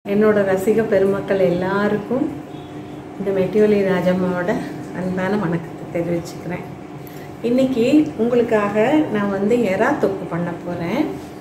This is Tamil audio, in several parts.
என்னோட ரசிக பெருமக்கள் எல்லாருக்கும் இந்த மெட்டியோலி ராஜம்மாவோட அன்பான வணக்கத்தை தெரிவிச்சுக்கிறேன் இன்னைக்கு உங்களுக்காக நான் வந்து எறா தொக்கு பண்ண போகிறேன்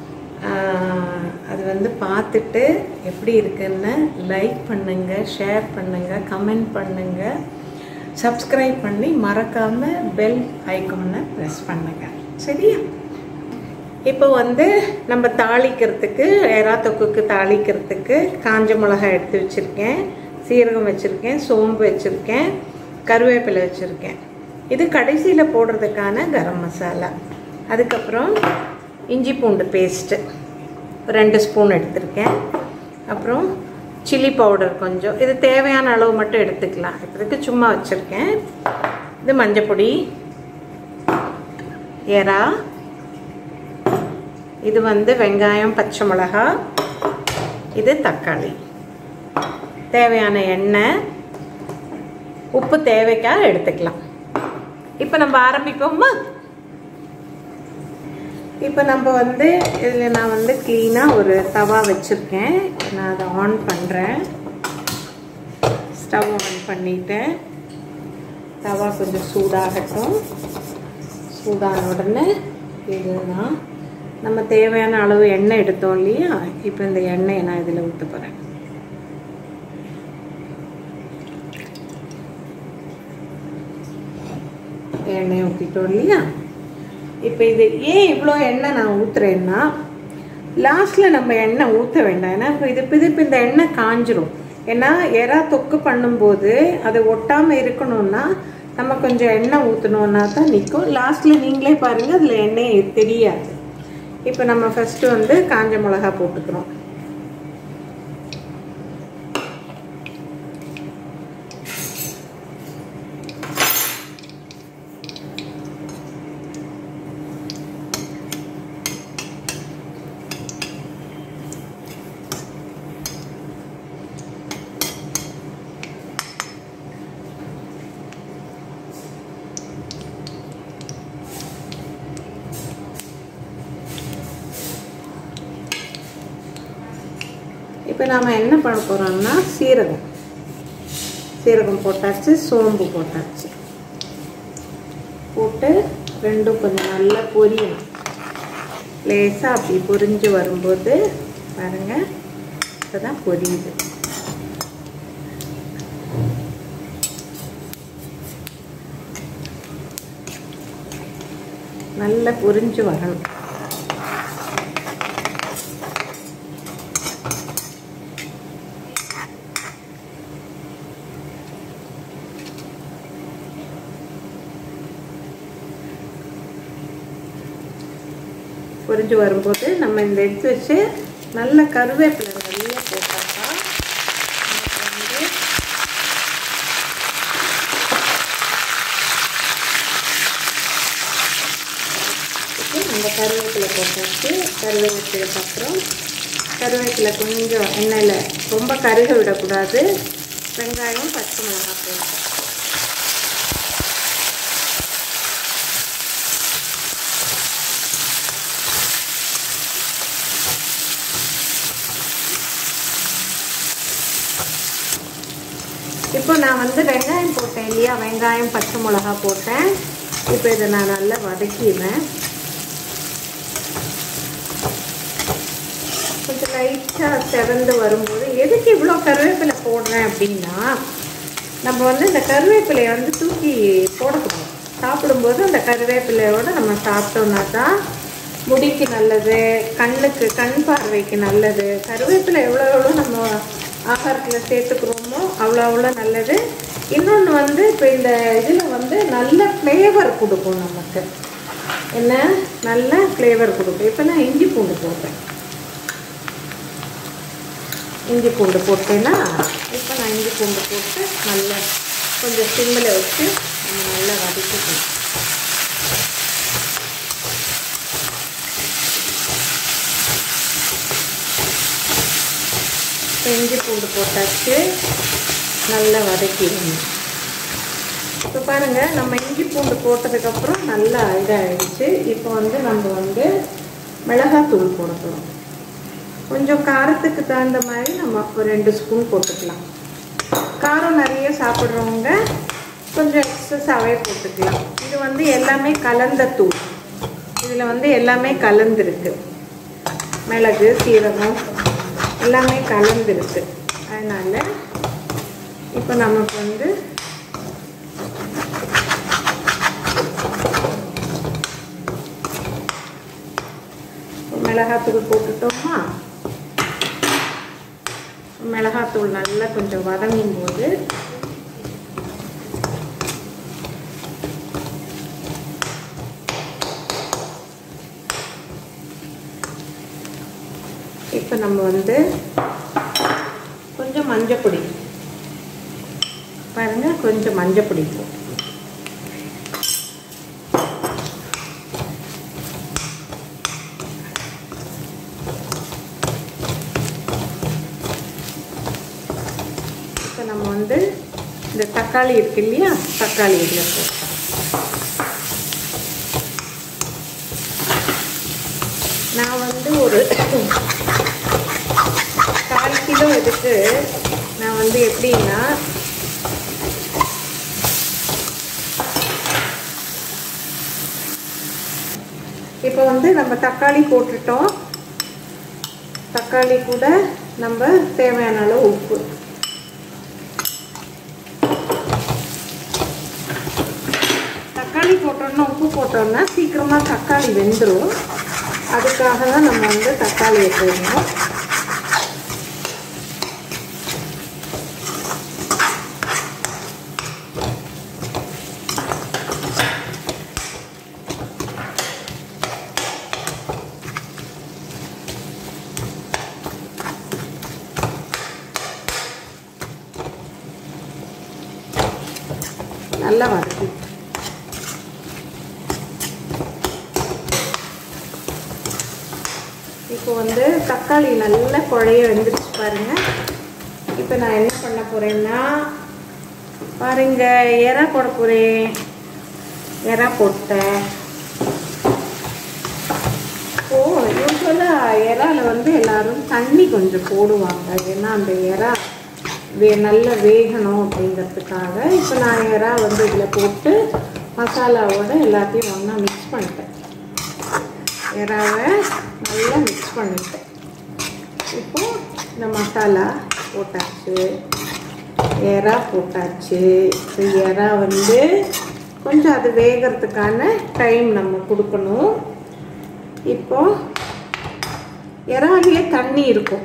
அது வந்து பார்த்துட்டு எப்படி இருக்குன்னு லைக் பண்ணுங்கள் ஷேர் பண்ணுங்கள் கமெண்ட் பண்ணுங்கள் சப்ஸ்கிரைப் பண்ணி மறக்காமல் பெல் ஐக்கானை ப்ரெஸ் பண்ணுங்கள் சரியா இப்போ வந்து நம்ம தாளிக்கிறதுக்கு எறா தொக்குக்கு தாளிக்கிறதுக்கு காஞ்ச மிளகாய் எடுத்து வச்சுருக்கேன் சீரகம் வச்சுருக்கேன் சோம்பு வச்சுருக்கேன் கருவேப்பிலை வச்சுருக்கேன் இது கடைசியில் போடுறதுக்கான கரம் மசாலா அதுக்கப்புறம் இஞ்சி பூண்டு பேஸ்ட்டு ரெண்டு ஸ்பூன் எடுத்திருக்கேன் அப்புறம் சில்லி பவுடர் கொஞ்சம் இது தேவையான அளவு மட்டும் எடுத்துக்கலாம் இப்போதைக்கு சும்மா வச்சுருக்கேன் இது மஞ்சப்பொடி எறா இது வந்து வெங்காயம் பச்சை மிளகா இது தக்காளி தேவையான எண்ணெய் உப்பு தேவைக்காக எடுத்துக்கலாம் இப்போ நம்ம ஆரம்பிப்போமா இப்போ நம்ம வந்து இதில் நான் வந்து க்ளீனாக ஒரு தவா வச்சுருக்கேன் நான் அதை ஆன் பண்ணுறேன் ஸ்டவ் ஆன் பண்ணிவிட்டேன் தவா கொஞ்சம் சூடாகட்டும் சூடான உடனே இதுனா நம்ம தேவையான அளவு எண்ணெய் எடுத்தோம் இல்லையா இப்போ இந்த எண்ணெயை நான் இதில் ஊற்ற போகிறேன் எண்ணெய் ஊற்றிட்டோம் இல்லையா இப்போ இது ஏன் இவ்வளோ எண்ணெய் நான் ஊற்றுறேன்னா லாஸ்ட்டில் நம்ம எண்ணெய் ஊற்ற வேண்டாம் ஏன்னா இப்போ இது பிதிப்பு இந்த எண்ணெய் காஞ்சிரும் ஏன்னா எறா தொக்கு பண்ணும்போது அது ஒட்டாமல் இருக்கணும்னா நம்ம கொஞ்சம் எண்ணெய் ஊற்றணுன்னா தான் நிற்கும் லாஸ்ட்டில் நீங்களே பாருங்கள் அதில் எண்ணெய் தெரியாது இப்போ நம்ம ஃபஸ்ட்டு வந்து காஞ்ச மிளகா போட்டுக்கிறோம் இப்போ நாம் என்ன பண்ண போகிறோம்னா சீரகம் சீரகம் போட்டாச்சு சோம்பு போட்டாச்சு போட்டு ரெண்டும் கொஞ்சம் நல்லா பொரியணும் லேசாக அப்படி பொரிஞ்சு வரும்போது பாருங்கள் இப்போ தான் பொரியுது நல்லா பொரிஞ்சு வரணும் பொரிஞ்சு வரும்போது நம்ம இந்த எடுத்து வச்சு நல்ல கருவேப்பிலை நிறைய போட்டாக்கா நமக்கு வந்து இந்த கருவேப்பிலை போட்டாச்சு கருவேப்பிலைக்கு அப்புறம் கருவேப்பிலை கொஞ்சம் எண்ணெயில் ரொம்ப கருக விடக்கூடாது வெங்காயம் பச்சை மிளகாய் போட்டோம் இப்போ நான் வந்து வெங்காயம் போட்டேன் இல்லையா வெங்காயம் பச்சை மிளகா போட்டேன் இப்போ இதை நான் நல்லா வதக்கிடுறேன் கொஞ்சம் லைட்டாக செவந்து வரும்போது எதுக்கு இவ்வளோ கருவேப்பிலை போடுறேன் அப்படின்னா நம்ம வந்து இந்த கருவேப்பிலையை வந்து தூக்கி போடக்கூடாது சாப்பிடும்போது அந்த கருவேப்பிலையோடு நம்ம சாப்பிட்டோம்னா தான் முடிக்கு நல்லது கண்ணுக்கு கண் பார்வைக்கு நல்லது கருவேப்பிலை எவ்வளோ எவ்வளோ நம்ம ஆகாரத்தில் சேர்த்துக்கிறோமோ அவ்வளோ அவ்வளோ நல்லது இன்னொன்று வந்து இப்போ இந்த இதில் வந்து நல்ல ஃப்ளேவர் கொடுக்கும் நமக்கு என்ன நல்ல ஃப்ளேவர் கொடுக்கும் இப்போ நான் இஞ்சி பூண்டு போட்டேன் இஞ்சி பூண்டு போட்டேன்னா இப்போ நான் இஞ்சி பூண்டு போட்டு நல்லா கொஞ்சம் சிம்மில் வச்சு நம்ம நல்லா வதக்கிக்கணும் இஞ்சி பூண்டு போட்டாச்சு நல்லா வதக்கிடணும் இப்போ பாருங்கள் நம்ம இஞ்சி பூண்டு போட்டதுக்கப்புறம் நல்லா இதாகிடுச்சு இப்போ வந்து நம்ம வந்து மிளகாத்தூள் போட போகிறோம் கொஞ்சம் காரத்துக்கு தகுந்த மாதிரி நம்ம ஒரு ரெண்டு ஸ்பூன் போட்டுக்கலாம் காரம் நிறைய சாப்பிட்றவங்க கொஞ்சம் எக்ஸஸாகவே போட்டுக்கலாம் இது வந்து எல்லாமே கலந்த தூள் இதில் வந்து எல்லாமே கலந்துருக்கு மிளகு சீரகம் எல்லாமே கலந்துருக்கு அதனால் இப்போ நமக்கு வந்து மிளகாத்தூள் போட்டுட்டோமா மிளகாத்தூள் நல்லா கொஞ்சம் வதங்கும் போது இப்போ நம்ம வந்து கொஞ்சம் மஞ்சப்பொடி பாருங்க கொஞ்சம் மஞ்சப்பொடி போட்டு இப்போ நம்ம வந்து இந்த தக்காளி இருக்கு இல்லையா தக்காளி இதில் போட்டோம் நான் வந்து ஒரு கால் கிலோ இதுக்கு நான் வந்து எப்படின்னா இப்போ வந்து நம்ம தக்காளி போட்டுட்டோம் தக்காளி கூட நம்ம தேவையான அளவு உப்பு தக்காளி போட்டோம்னா உப்பு போட்டோம்னா சீக்கிரமாக தக்காளி வெந்துடும் அதுக்காக தான் நம்ம வந்து தக்காளியை போடணும் நல்லா வதக்கி இப்போ வந்து தக்காளி நல்லா குழைய வெந்துருச்சு பாருங்க இப்போ நான் என்ன பண்ண போறேன்னா பாருங்க எறா போட போறேன் எறா போட்டேன் ஓ யூஸ்வலாக இறால வந்து எல்லாரும் தண்ணி கொஞ்சம் போடுவாங்க ஏன்னா அந்த எறா வே நல்லா வேகணும் அப்படிங்கிறதுக்காக இப்போ நான் எறா வந்து இதில் போட்டு மசாலாவோட எல்லாத்தையும் ஒன்றா மிக்ஸ் பண்ணிட்டேன் எறாவை நல்லா மிக்ஸ் பண்ணிட்டேன் இப்போ இந்த மசாலா போட்டாச்சு எறா போட்டாச்சு இப்போ எறா வந்து கொஞ்சம் அது வேகிறதுக்கான டைம் நம்ம கொடுக்கணும் இப்போ இறாலே தண்ணி இருக்கும்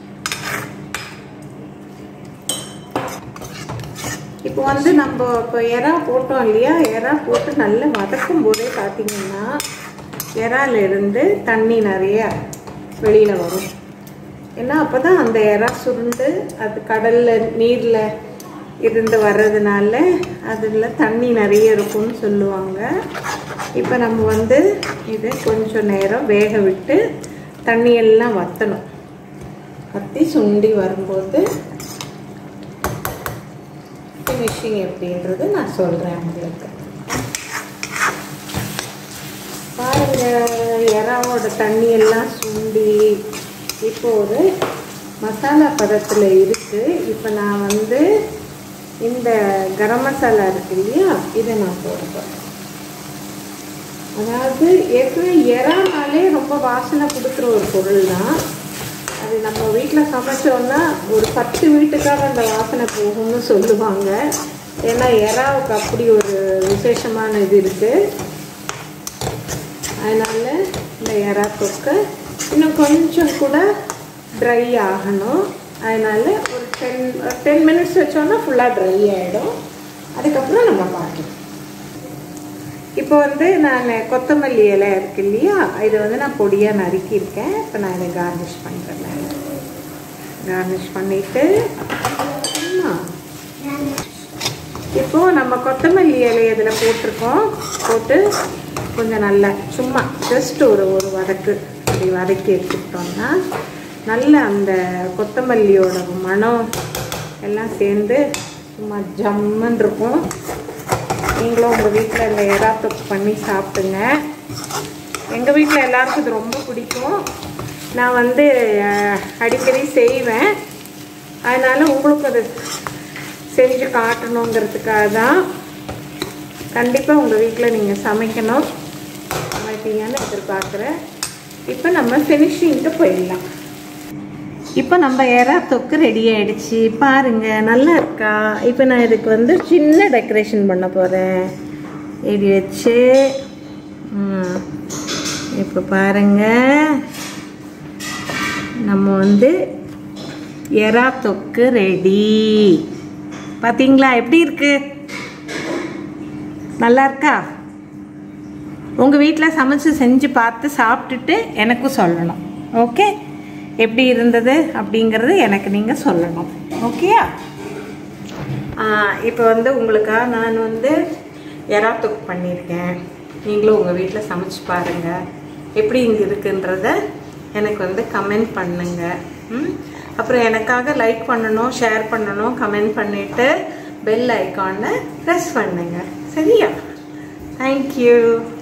இப்போ வந்து நம்ம இப்போ எறா போட்டோம் இல்லையா எறா போட்டு நல்லா வதக்கும் போதே பார்த்தீங்கன்னா இறால இருந்து தண்ணி நிறைய வெளியில் வரும் ஏன்னா அப்போ தான் அந்த எறா சுருண்டு அது கடலில் நீரில் இருந்து வர்றதுனால அதில் தண்ணி நிறைய இருக்கும்னு சொல்லுவாங்க இப்போ நம்ம வந்து இதை கொஞ்சம் நேரம் வேக விட்டு தண்ணியெல்லாம் வற்றணும் வற்றி சுண்டி வரும்போது ஃபினிஷிங் எப்படின்றது நான் சொல்கிறேன் உங்களுக்கு பாருங்க இறாவோட தண்ணியெல்லாம் சுண்டி இப்போ ஒரு மசாலா பதத்தில் இருக்குது இப்போ நான் வந்து இந்த கரம் மசாலா இருக்கு இல்லையா இதை நான் போடுறேன் அதாவது ஏற்கனவே இறானாலே ரொம்ப வாசனை கொடுக்குற ஒரு பொருள் தான் அது நம்ம வீட்டில் சமைச்சோன்னா ஒரு பத்து வீட்டுக்காக அந்த வாசனை போகும்னு சொல்லுவாங்க ஏன்னா இறாவுக்கு அப்படி ஒரு விசேஷமான இது இருக்குது அதனால் இந்த இறா தொக்கு இன்னும் கொஞ்சம் கூட ட்ரை ஆகணும் அதனால் ஒரு டென் டென் மினிட்ஸ் வச்சோன்னா ஃபுல்லாக ட்ரை ஆகிடும் அதுக்கப்புறம் நம்ம பார்க்கலாம் இப்போ வந்து நான் கொத்தமல்லி இலை இருக்கு இல்லையா இதை வந்து நான் பொடியாக நறுக்கியிருக்கேன் இப்போ நான் இதை கார்னிஷ் பண்ணுறேன் நான் கார்னிஷ் பண்ணிவிட்டு இப்போது நம்ம கொத்தமல்லி இலை இதில் போட்டிருக்கோம் போட்டு கொஞ்சம் நல்லா சும்மா ஜஸ்ட் ஒரு ஒரு வதக்கு அப்படி வதக்கி எடுத்துக்கிட்டோம்னா நல்ல அந்த கொத்தமல்லியோட மனம் எல்லாம் சேர்ந்து சும்மா ஜம்முன்னு இருக்கும் நீங்களும் உங்கள் வீட்டில் இந்த எறா தொக்கு பண்ணி சாப்பிடுங்க எங்கள் வீட்டில் எல்லாருக்கும் இது ரொம்ப பிடிக்கும் நான் வந்து அஹ், அடிக்கடி செய்வேன் அதனால் உங்களுக்கு அது செஞ்சு காட்டணுங்கிறதுக்காக தான் கண்டிப்பாக உங்கள் வீட்டில் நீங்கள் சமைக்கணும் சமைப்பீங்கன்னு எதிர்பார்க்குறேன் இப்போ நம்ம ஃபினிஷிங்க்கு போயிடலாம் இப்போ நம்ம எறா தொக்கு ரெடி ஆயிடுச்சு பாருங்க நல்லா இருக்கா இப்போ நான் இதுக்கு வந்து சின்ன டெக்கரேஷன் பண்ண போகிறேன் இப்படி வச்சு ம், இப்போ பாருங்க நம்ம வந்து எறா தொக்கு ரெடி பார்த்தீங்களா எப்படி இருக்கு நல்லா இருக்கா உங்கள் வீட்டில் சமைச்சு செஞ்சு பார்த்து சாப்பிட்டுட்டு எனக்கும் சொல்லணும் ஓகே எப்படி இருந்தது அப்படிங்கிறது எனக்கு நீங்கள் சொல்லணும் ஓகேயா இப்போ வந்து உங்களுக்காக நான் வந்து எறா தொக்கு பண்ணியிருக்கேன் நீங்களும் உங்கள் வீட்டில் சமைச்சு பாருங்கள் எப்படி இங்கே இருக்குன்றத எனக்கு வந்து கமெண்ட் பண்ணுங்க ம்? அப்புறம் எனக்காக லைக் பண்ணணும் ஷேர் பண்ணணும் கமெண்ட் பண்ணிவிட்டு பெல் ஐக்கானை ப்ரெஸ் பண்ணுங்க சரியா தேங்க்யூ